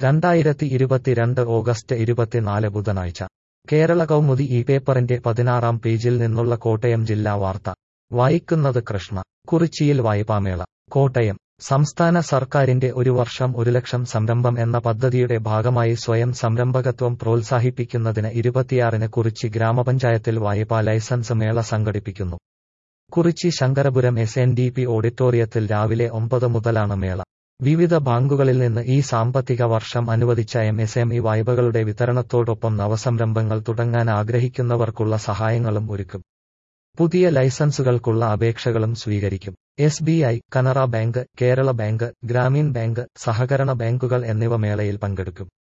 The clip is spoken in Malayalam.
രണ്ടായിരത്തി ഇരുപത്തിരണ്ട് ഓഗസ്റ്റ് ഇരുപത്തിനാല് ബുധനാഴ്ച കേരള കൗമുദി ഈ പേപ്പറിന്റെ പതിനാറാം പേജിൽ നിന്നുള്ള കോട്ടയം ജില്ലാ വാർത്ത വായിക്കുന്നത് കൃഷ്ണ കുറിച്ചിയിൽ വായ്പാമേള കോട്ടയം സംസ്ഥാന സർക്കാരിന്റെ ഒരു വർഷം ഒരു ലക്ഷം സംരംഭം എന്ന പദ്ധതിയുടെ ഭാഗമായി സ്വയം സംരംഭകത്വം പ്രോത്സാഹിപ്പിക്കുന്നതിന് ഇരുപത്തിയാറിന് കുറിച്ചി ഗ്രാമപഞ്ചായത്തിൽ വായ്പാ ലൈസൻസ് മേള സംഘടിപ്പിക്കുന്നു Kurichi Sankarapuram S N D P ഓഡിറ്റോറിയത്തിൽ രാവിലെ ഒമ്പത് മുതലാണ് മേള വിവിധ ബാങ്കുകളിൽ നിന്ന് ഈ സാമ്പത്തിക വർഷം അനുവദിച്ച എം എസ് എം ഇ വായ്പകളുടെ വിതരണത്തോടൊപ്പം നവസംരംഭങ്ങൾ തുടങ്ങാൻ ആഗ്രഹിക്കുന്നവർക്കുള്ള സഹായങ്ങളും ഒരുക്കും പുതിയ ലൈസൻസുകൾക്കുള്ള അപേക്ഷകളും സ്വീകരിക്കും S B I Canara bank Kerala bank Gramin bank സഹകരണ ബാങ്കുകൾ എന്നിവ മേളയിൽ പങ്കെടുക്കും